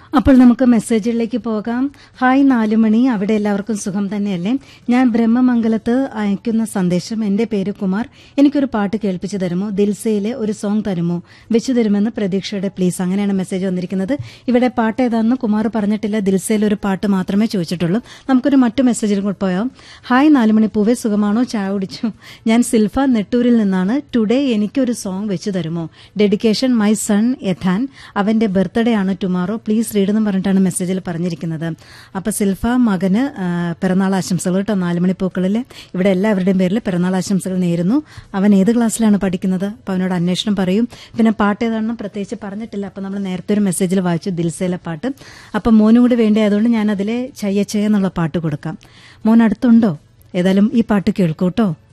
അപ്പോൾ നമുക്ക് മെസ്സേജുകളിലേക്ക് പോകാം ഹായ് നാലുമണി അവിടെ എല്ലാവർക്കും സുഖം തന്നെയല്ലേ ഞാൻ ബ്രഹ്മമംഗലത്ത് അയക്കുന്ന സന്ദേശം എന്റെ പേര് കുമാർ എനിക്കൊരു പാട്ട് കേൾപ്പിച്ചു തരുമോ ദിൽസയിലെ ഒരു സോങ് തരുമോ വെച്ചു തരുമെന്ന് പ്രതീക്ഷയുടെ പ്ലീസ് അങ്ങനെയാണ് മെസ്സേജ് വന്നിരിക്കുന്നത് ഇവിടെ പാട്ട് ഏതാണെന്ന് കുമാർ പറഞ്ഞിട്ടില്ല ദിൽസയിൽ ഒരു പാട്ട് മാത്രമേ ചോദിച്ചിട്ടുള്ളൂ നമുക്കൊരു മറ്റു മെസ്സേജിൽ കൂടെ പോയാം ഹായ് നാലുമണി പൂവേ സുഖമാണോ ചായ കുടിച്ചു ഞാൻ സിൽഫ നെട്ടൂരിൽ നിന്നാണ് ടുഡേ എനിക്കൊരു സോങ് വെച്ചു തരുമോ ഡെഡിക്കേഷൻ മൈ സൺ എഥാൻ അവന്റെ ബർത്ത്ഡേ ആണ് ടുമാറോ പ്ലീസ് റീഡ് എന്ന് പറഞ്ഞിട്ടാണ് മെസ്സേജിൽ പറഞ്ഞിരിക്കുന്നത് അപ്പൊ സിൽഫ മകന് ആ, പിറന്നാൾ ആശംസകൾ കേട്ടോ നാലുമണി പൂക്കളിൽ ഇവിടെ എല്ലാവരുടെയും പേരിൽ പിറന്നാൾ ആശംസകൾ നേരുന്നു അവൻ ഏത് ക്ലാസ്സിലാണ് പഠിക്കുന്നത് അപ്പൊ അവനോട് അന്വേഷണം പറയും പിന്നെ പാട്ട് ഏതാണെന്ന് പ്രത്യേകിച്ച് പറഞ്ഞിട്ടില്ല അപ്പൊ നമ്മൾ നേരത്തെ ഒരു മെസ്സേജിൽ വായിച്ചു ദിൽസയിലെ പാട്ട് അപ്പൊ മോനും കൂടി വേണ്ടി ആയതുകൊണ്ട് ഞാൻ അതിലെ ചയ്യ ചയ്യ എന്നുള്ള പാട്ട് കൊടുക്കാം മോൻ അടുത്തുണ്ടോ ഏതായാലും ഈ പാട്ട് കേൾക്കൂട്ടോ